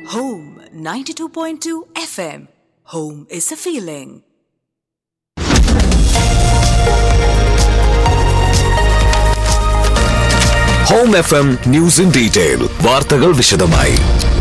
Home 92.2 FM. Home is a feeling. Home F M news in detail വാർത്തകൾ വിശദമായി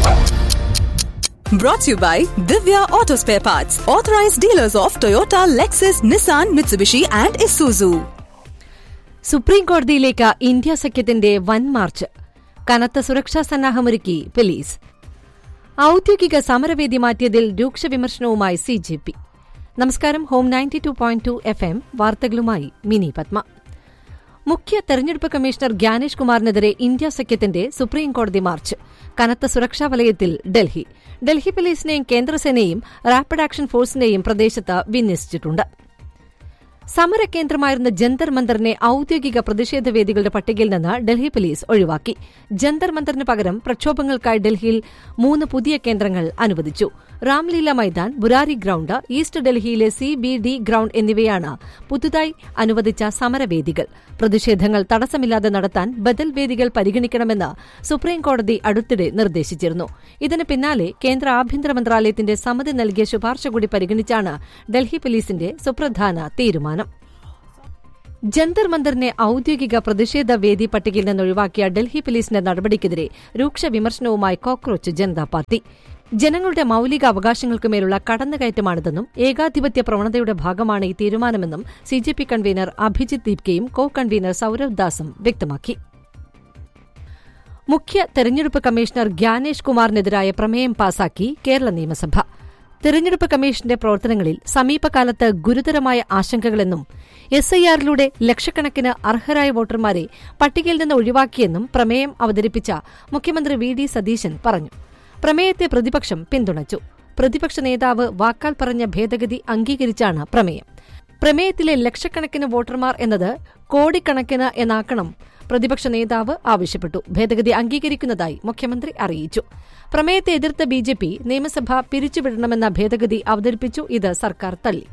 Brought to you by Divya Auto Spare Parts, authorized dealers of Toyota, Lexus, Nissan, Mitsubishi, and Isuzu. Supreme കോടതിയിലേക്ക് India സഖ്യത്തിന്റെ വൻ March കനത്ത സുരക്ഷാ സന്നാഹമൊരുക്കി police ഔദ്യോഗിക സമരവേദി മാറ്റിയതിൽ രൂക്ഷ വിമർശനവുമായി സി ജെ പി നമസ്കാരം home ninety two point two F M വാർത്തകളുമായി മിനി പത്മ മുഖ്യ തെരഞ്ഞെടുപ്പ് കമ്മീഷണർ ഗ്യാനേഷ് കുമാറിനെതിരെ ഇന്ത്യ സഖ്യത്തിന്റെ സുപ്രീം കോടതി മാർച്ച് കനത്ത സുരക്ഷാ വലയത്തിൽ ഡൽഹി ഡൽഹി പോലീസിനെയും കേന്ദ്രസേനയും റാപ്പിഡ് ആക്ഷൻ ഫോഴ്സിനെയും പ്രദേശത്ത് വിന്യസിച്ചിട്ടുണ്ട് സമരകേന്ദ്രമായിരുന്ന ജന്തർ മന്ദറിനെ ഔദ്യോഗിക പ്രതിഷേധ വേദികളുടെ പട്ടികയിൽ നിന്ന് ഡൽഹി പോലീസ് ഒഴിവാക്കി ജന്തർ മന്ദറിന് പകരം പ്രക്ഷോഭങ്ങൾക്കായി ഡൽഹിയിൽ മൂന്ന് പുതിയ കേന്ദ്രങ്ങൾ അനുവദിച്ചു രാംലീല മൈതാൻ ബുരാരി ഗ്രൌണ്ട് ഈസ്റ്റ് ഡൽഹിയിലെ സി ബി ഡി ഗ്രൌണ്ട് എന്നിവയാണ് പുതുതായി അനുവദിച്ച സമരവേദികൾ പ്രതിഷേധങ്ങൾ തടസ്സമില്ലാതെ നടത്താൻ ബദൽ വേദികൾ പരിഗണിക്കണമെന്ന് സുപ്രീംകോടതി അടുത്തിടെ നിർദ്ദേശിച്ചിരുന്നു ഇതിന് പിന്നാലെ കേന്ദ്ര ആഭ്യന്തര മന്ത്രാലയത്തിന്റെ സമിതി നൽകിയ ശുപാർശ കൂടി പരിഗണിച്ചാണ് ഡൽഹി പോലീസിന്റെ സുപ്രധാന തീരുമാനം ജന്തർ മന്ദറിനെ ഔദ്യോഗിക പ്രതിഷേധ വേദി പട്ടികയിൽ നിന്ന് ഒഴിവാക്കിയ ഡൽഹി പോലീസിന്റെ നടപടിക്കെതിരെ രൂക്ഷ വിമർശനവുമായി കോക്രോച്ച് ജനതാ പാർട്ടി ജനങ്ങളുടെ മൌലിക അവകാശങ്ങൾക്കുമേലുള്ള കടന്നുകയറ്റമാണിതെന്നും ഏകാധിപത്യ പ്രവണതയുടെ ഭാഗമാണ് ഈ തീരുമാനമെന്നും സിജെപി കൺവീനർ അഭിജിത് ദീപ്കയും കോ കൺവീനർ സൌരവ് ദാസും വ്യക്തമാക്കി മുഖ്യ തെരഞ്ഞെടുപ്പ് കമ്മീഷണർ ഗ്യാനേഷ് കുമാറിനെതിരായ പ്രമേയം പാസാക്കി കേരള നിയമസഭ തെരഞ്ഞെടുപ്പ് കമ്മീഷന്റെ പ്രവർത്തനങ്ങളിൽ സമീപകാലത്ത് ഗുരുതരമായ ആശങ്കകളെന്നും എസ് ഐ ആറിലൂടെ ലക്ഷക്കണക്കിന് അർഹരായ വോട്ടർമാരെ പട്ടികയിൽ നിന്ന് ഒഴിവാക്കിയെന്നും പ്രമേയം അവതരിപ്പിച്ച മുഖ്യമന്ത്രി വി ഡി സതീശൻ പറഞ്ഞു പ്രമേയത്തെ പ്രതിപക്ഷം പിന്തുണച്ചു പ്രതിപക്ഷ നേതാവ് വാക്കാൽ പറഞ്ഞ ഭേദഗതി അംഗീകരിച്ചാണ് പ്രമേയം പ്രമേയത്തിലെ ലക്ഷക്കണക്കിന് വോട്ടർമാർ എന്നത് കോടിക്കണക്കിന് എന്നാക്കണം പ്രതിപക്ഷ നേതാവ് ആവശ്യപ്പെട്ടു ഭേദഗതി അംഗീകരിക്കുന്നതായി മുഖ്യമന്ത്രി അറിയിച്ചു പ്രമേയത്തെ എതിർത്ത ബി ജെ പി നിയമസഭ പിരിച്ചുവിടണമെന്ന ഭേദഗതി അവതരിപ്പിച്ചു ഇത് സർക്കാർ തള്ളി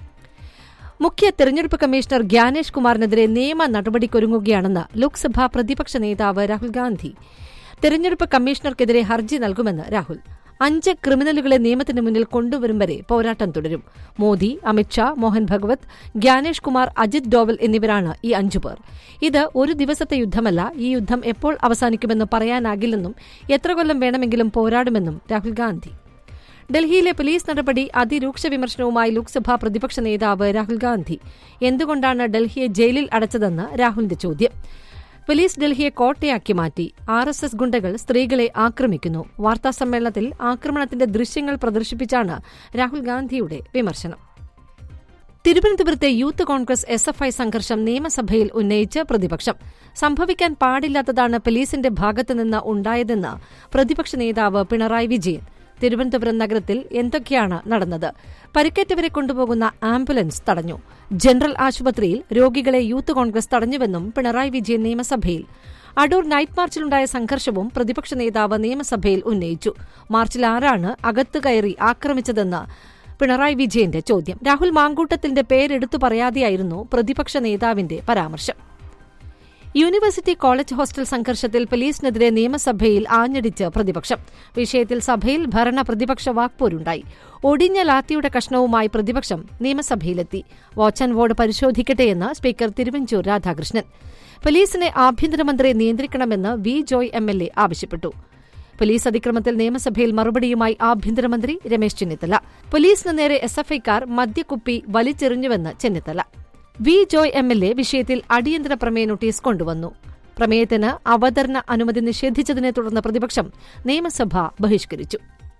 മുഖ്യ തെരഞ്ഞെടുപ്പ് കമ്മീഷണർ ഗ്യാനേഷ് കുമാറിനെതിരെ നിയമ നടപടിക്കൊരുങ്ങുകയാണെന്ന് ലോക്സഭാ പ്രതിപക്ഷ നേതാവ് രാഹുൽ ഗാന്ധി തെരഞ്ഞെടുപ്പ് കമ്മീഷണർക്കെതിരെ ഹർജി നൽകുമെന്ന് രാഹുൽ അഞ്ച് ക്രിമിനലുകളെ നിയമത്തിന് മുന്നിൽ കൊണ്ടുവരും വരെ പോരാട്ടം തുടരും മോദി അമിത്ഷാ മോഹൻ ഭഗവത് ഗ്യാനേഷ് കുമാർ അജിത് ഡോവൽ എന്നിവരാണ് ഈ അഞ്ചു പേർ ഇത് ഒരു ദിവസത്തെ യുദ്ധമല്ല ഈ യുദ്ധം എപ്പോൾ അവസാനിക്കുമെന്ന് പറയാനാകില്ലെന്നും എത്ര കൊല്ലം വേണമെങ്കിലും പോരാടുമെന്നും രാഹുൽ ഗാന്ധി ഡൽഹിയിലെ പോലീസ് നടപടി അതിരൂക്ഷ വിമർശനവുമായി ലോക്സഭാ പ്രതിപക്ഷ നേതാവ് രാഹുൽ ഗാന്ധി എന്തുകൊണ്ടാണ് ഡൽഹിയെ ജയിലിൽ അടച്ചതെന്ന് രാഹുലിന്റെ ചോദ്യം പോലീസ് ഡൽഹിയെ കോട്ടയാക്കി മാറ്റി ആർ എസ് എസ് ഗുണ്ടകൾ സ്ത്രീകളെ ആക്രമിക്കുന്നു വാർത്താസമ്മേളനത്തിൽ ആക്രമണത്തിന്റെ ദൃശ്യങ്ങൾ പ്രദർശിപ്പിച്ചാണ് രാഹുൽ ഗാന്ധിയുടെ വിമർശനം തിരുവനന്തപുരത്തെ Youth Congress S F I സംഘർഷം നിയമസഭയിൽ ഉന്നയിച്ച് പ്രതിപക്ഷം സംഭവിക്കാൻ പാടില്ലാത്തതാണ് പോലീസിന്റെ ഭാഗത്തുനിന്ന് ഉണ്ടായതെന്ന് പ്രതിപക്ഷ നേതാവ് പിണറായി വിജയൻ തിരുവനന്തപുരം നഗരത്തിൽ എന്തൊക്കെയാണ് നടന്നത് പരിക്കേറ്റവരെ കൊണ്ടുപോകുന്ന ആംബുലൻസ് തടഞ്ഞു ജനറൽ ആശുപത്രിയിൽ രോഗികളെ യൂത്ത് കോൺഗ്രസ് തടഞ്ഞുവെന്നും പിണറായി വിജയൻ നിയമസഭയിൽ അടൂർ നൈറ്റ് മാർച്ചിലുണ്ടായ സംഘർഷവും പ്രതിപക്ഷ നേതാവ് നിയമസഭയിൽ ഉന്നയിച്ചു മാർച്ചിൽ ആരാണ് അകത്തു കയറി ആക്രമിച്ചതെന്ന് പിണറായി വിജയന്റെ ചോദ്യം രാഹുൽ മാങ്കൂട്ടത്തിന്റെ പേരെടുത്തു പറയാതെയായിരുന്നു പ്രതിപക്ഷ നേതാവിന്റെ പരാമർശം യൂണിവേഴ്സിറ്റി കോളേജ് ഹോസ്റ്റൽ സംഘർഷത്തിൽ പോലീസിനെതിരെ നിയമസഭയിൽ ആഞ്ഞടിച്ച് പ്രതിപക്ഷം വിഷയത്തിൽ സഭയിൽ ഭരണ പ്രതിപക്ഷ വാക്പോരുണ്ടായി ഒടിഞ്ഞ ലാത്തിയുടെ കഷ്ണവുമായി പ്രതിപക്ഷം നിയമസഭയിലെത്തി വാച്ച് ആൻഡ് വാർഡ് പരിശോധിക്കട്ടെയെന്ന് സ്പീക്കർ തിരുവഞ്ചൂർ രാധാകൃഷ്ണൻ പോലീസിനെ ആഭ്യന്തരമന്ത്രി നിയന്ത്രിക്കണമെന്ന് V Joy M L A ആവശ്യപ്പെട്ടു പോലീസ് അതിക്രമത്തിൽ നിയമസഭയിൽ മറുപടിയുമായി ആഭ്യന്തരമന്ത്രി രമേശ് ചെന്നിത്തല പോലീസിന് നേരെ എസ്എഫ്ഐക്കാർ മദ്യക്കുപ്പി വലിച്ചെറിഞ്ഞുവെന്ന് Chennithala V Joy M L A വിഷയത്തിൽ അടിയന്തര പ്രമേയ നോട്ടീസ് കൊണ്ടുവന്നു പ്രമേയത്തിന് അവതരണ അനുമതി നിഷേധിച്ചതിനെ തുടർന്ന് പ്രതിപക്ഷം നിയമസഭ ബഹിഷ്കരിച്ചു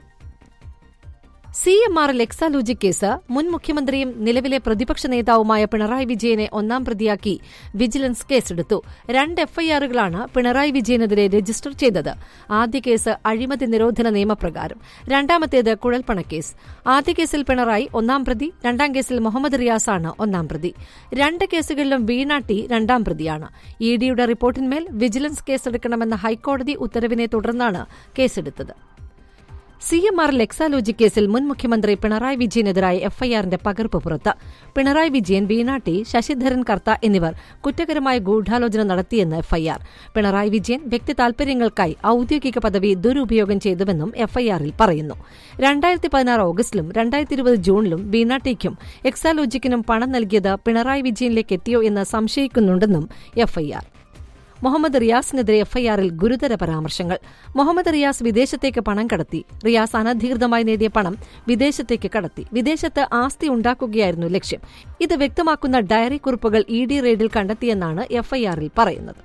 C M R Exalogic case മുൻ മുഖ്യമന്ത്രിയും നിലവിലെ പ്രതിപക്ഷ നേതാവുമായ പിണറായി വിജയനെ ഒന്നാം പ്രതിയാക്കി വിജിലൻസ് കേസെടുത്തു രണ്ട് എഫ്ഐആറുകളാണ് പിണറായി വിജയനെതിരെ രജിസ്റ്റർ ചെയ്തത് ആദ്യ കേസ് അഴിമതി നിരോധന നിയമപ്രകാരം രണ്ടാമത്തേത് കുഴൽപ്പണക്കേസ് ആദ്യ കേസിൽ പിണറായി ഒന്നാം പ്രതി രണ്ടാം കേസിൽ മുഹമ്മദ് റിയാസാണ് ഒന്നാം പ്രതി രണ്ട് കേസുകളിലും വീണ ടി രണ്ടാം പ്രതിയാണ് ഇ ഡിയുടെ റിപ്പോർട്ടിന്മേൽ വിജിലൻസ് കേസെടുക്കണമെന്ന ഹൈക്കോടതി ഉത്തരവിനെ തുടർന്നാണ് കേസെടുത്തത് സി എം ആർ ലെക്സാലോജി കേസിൽ മുൻ മുഖ്യമന്ത്രി പിണറായി വിജയനെതിരായ എഫ്ഐആറിന്റെ പകർപ്പ് പുറത്ത് പിണറായി വിജയൻ വീണ ടി ശശിധരൻ കർത്ത എന്നിവർ കുറ്റകരമായ ഗൂഢാലോചന നടത്തിയെന്ന് എഫ്ഐആർ പിണറായി വിജയൻ വ്യക്തി താൽപര്യങ്ങൾക്കായി ഔദ്യോഗിക പദവി ദുരുപയോഗം ചെയ്തുവെന്നും എഫ്ഐആറിൽ പറയുന്നു രണ്ടായിരത്തി പതിനാറ് ഓഗസ്റ്റിലും രണ്ടായിരത്തി ഇരുപത് ജൂണിലും വീണ ടിക്കും എക്സാലോജിക്കിനും പണം നൽകിയത് പിണറായി വിജയനിലേക്ക് എത്തിയോ എന്ന് സംശയിക്കുന്നുണ്ടെന്നും എഫ്ഐആർ മുഹമ്മദ് റിയാസിനെതിരെ എഫ്ഐആറിൽ ഗുരുതര പരാമർശങ്ങൾ മുഹമ്മദ് റിയാസ് വിദേശത്തേക്ക് പണം കടത്തി റിയാസ് അനധികൃതമായി നേടിയ പണം വിദേശത്തേക്ക് കടത്തി വിദേശത്ത് ആസ്തി ഉണ്ടാക്കുകയായിരുന്നു ലക്ഷ്യം ഇത് വ്യക്തമാക്കുന്ന ഡയറി കുറിപ്പുകൾ ഇ ഡി റെയ്ഡിൽ കണ്ടെത്തിയെന്നാണ് എഫ്ഐആറിൽ പറയുന്നത്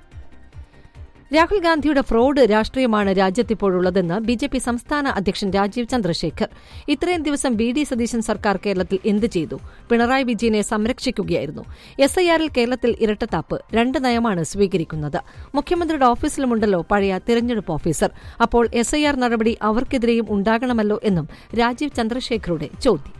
രാഹുൽ ഗാന്ധിയുടെ ഫ്രോഡ് രാഷ്ട്രീയമാണ് രാജ്യത്തിപ്പോഴുള്ളതെന്ന് ബി ജെ പി സംസ്ഥാന അധ്യക്ഷൻ രാജീവ് ചന്ദ്രശേഖർ ഇത്രയും ദിവസം ബി ഡി സതീശൻ സർക്കാർ കേരളത്തിൽ എന്ത് ചെയ്തു പിണറായി വിജയനെ സംരക്ഷിക്കുകയായിരുന്നു എസ് ഐ ആറിൽ കേരളത്തിൽ ഇരട്ടത്താപ്പ് രണ്ട് നയമാണ് സ്വീകരിക്കുന്നത് മുഖ്യമന്ത്രിയുടെ ഓഫീസിലുമുണ്ടല്ലോ പഴയ തിരഞ്ഞെടുപ്പ് ഓഫീസർ അപ്പോൾ എസ് ഐ ആർ നടപടി അവർക്കെതിരെയും ഉണ്ടാകണമല്ലോ എന്നും രാജീവ് ചന്ദ്രശേഖറുടെ ചോദ്യം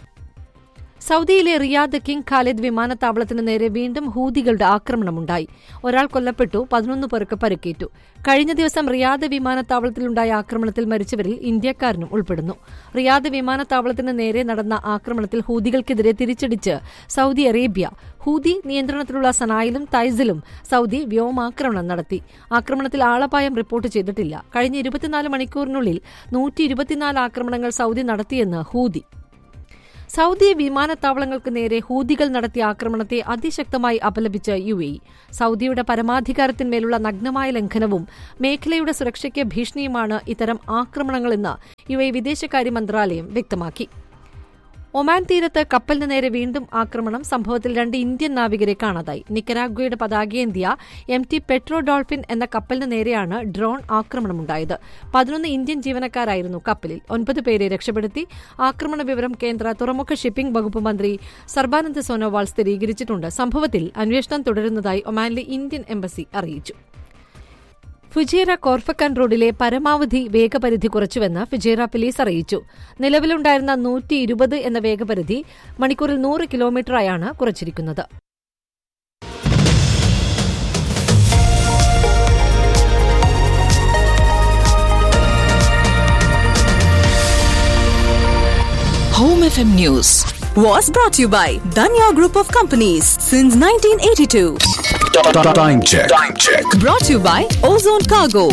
സൌദിയിലെ റിയാദ് കിങ് ഖാലിദ് വിമാനത്താവളത്തിന് നേരെ വീണ്ടും ഹൂതികളുടെ ആക്രമണമുണ്ടായി ഒരാൾ കൊല്ലപ്പെട്ടു പതിനൊന്ന് പേർക്ക് പരിക്കേറ്റു കഴിഞ്ഞ ദിവസം റിയാദ് വിമാനത്താവളത്തിലുണ്ടായ ആക്രമണത്തിൽ മരിച്ചവരിൽ ഇന്ത്യക്കാരനും ഉൾപ്പെടുന്നു റിയാദ് വിമാനത്താവളത്തിന് നേരെ നടന്ന ആക്രമണത്തിൽ ഹൂതികൾക്കെതിരെ തിരിച്ചടിച്ച് സൌദി അറേബ്യ ഹൂതി നിയന്ത്രണത്തിലുള്ള സനായിലും തൈസിലും സൌദി വ്യോമാക്രമണം നടത്തി ആക്രമണത്തിൽ ആളപായം റിപ്പോർട്ട് ചെയ്തിട്ടില്ല കഴിഞ്ഞ ഇരുപത്തിനാല് മണിക്കൂറിനുള്ളിൽ നൂറ്റി ഇരുപത്തിനാല് ആക്രമണങ്ങൾ സൌദി നടത്തിയെന്ന് ഹൂതി സൌദി വിമാനത്താവളങ്ങൾക്ക് നേരെ ഹൂതികൾ നടത്തിയ ആക്രമണത്തെ അതിശക്തമായി അപലപിച്ച് യു എ സൌദിയുടെ പരമാധികാരത്തിന്മേലുള്ള നഗ്നമായ ലംഘനവും മേഖലയുടെ സുരക്ഷയ്ക്ക് ഭീഷണിയുമാണ് ഇത്തരം ആക്രമണങ്ങളെന്ന് യു എ വിദേശകാര്യ മന്ത്രാലയം വ്യക്തമാക്കി ഒമാൻ തീരത്ത് കപ്പലിന് നേരെ വീണ്ടും ആക്രമണം സംഭവത്തിൽ രണ്ട് ഇന്ത്യൻ നാവികരെ കാണാതായി നിക്കരാഗ്വയുടെ പതാകയേന്ത്യ എം ടി പെട്രോ ഡോൾഫിൻ എന്ന കപ്പലിന് നേരെയാണ് ഡ്രോൺ ആക്രമണമുണ്ടായത് പതിനൊന്ന് ഇന്ത്യൻ ജീവനക്കാരായിരുന്നു കപ്പലിൽ ഒൻപത് പേരെ രക്ഷപ്പെടുത്തി ആക്രമണ വിവരം കേന്ദ്ര തുറമുഖ ഷിപ്പിംഗ് വകുപ്പ് മന്ത്രി സർബാനന്ദ് സോനോവാൾ സ്ഥിരീകരിച്ചിട്ടുണ്ട് സംഭവത്തിൽ അന്വേഷണം തുടരുന്നതായി ഒമാനിലെ ഇന്ത്യൻ എംബസി അറിയിച്ചു ഫുജേറ കോർഫക്കാൻ റോഡിലെ പരമാവധി വേഗപരിധി കുറച്ചുവെന്ന് ഫുജേറ പോലീസ് അറിയിച്ചു നിലവിലുണ്ടായിരുന്ന നൂറ്റി ഇരുപത് എന്ന വേഗപരിധി മണിക്കൂറിൽ നൂറ് കിലോമീറ്ററായാണ് കുറച്ചിരിക്കുന്നത് Home FM News was brought to you by Danya Group of Companies since 1982. Time check. Time check. Brought to you by Ozone Cargo.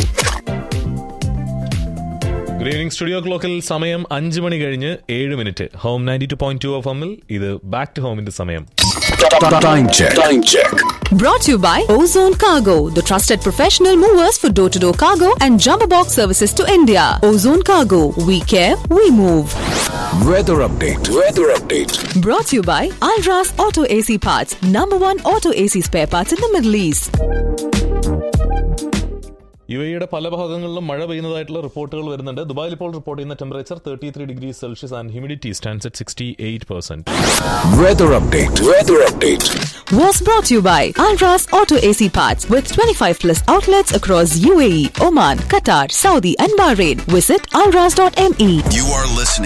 Good evening studio ക്ലോക്കിൽ സമയം അഞ്ച് മണി കഴിഞ്ഞ് ഏഴ് minute home ninety two point two F എമ്മിൽ ഇത് back to ഹോമിന്റെ സമയം Time check. Time check. Brought to you by Ozone Cargo, the trusted professional movers for door to door cargo and jumbo box services to India. Ozone Cargo, we care, we move. Weather update. Weather update. Brought to you by Alras Auto AC Parts, number one auto AC spare parts in the Middle East. U എയുടെ പല ഭാഗങ്ങളിലും മഴ പെയ്യുന്നതായിട്ടുള്ള റിപ്പോർട്ടുകൾ വരുന്നുണ്ട് ദുബായിൽ ഇപ്പോൾ report ചെയ്യുന്ന temperature thirty three degree Celsius and humidity stands at sixty eight percent Weather update. Weather update. Was brought to you by Alras Auto AC Parts with 25 plus outlets across UAE, Oman, Qatar, Saudi, and Bahrain. Visit alras.me. You are listening.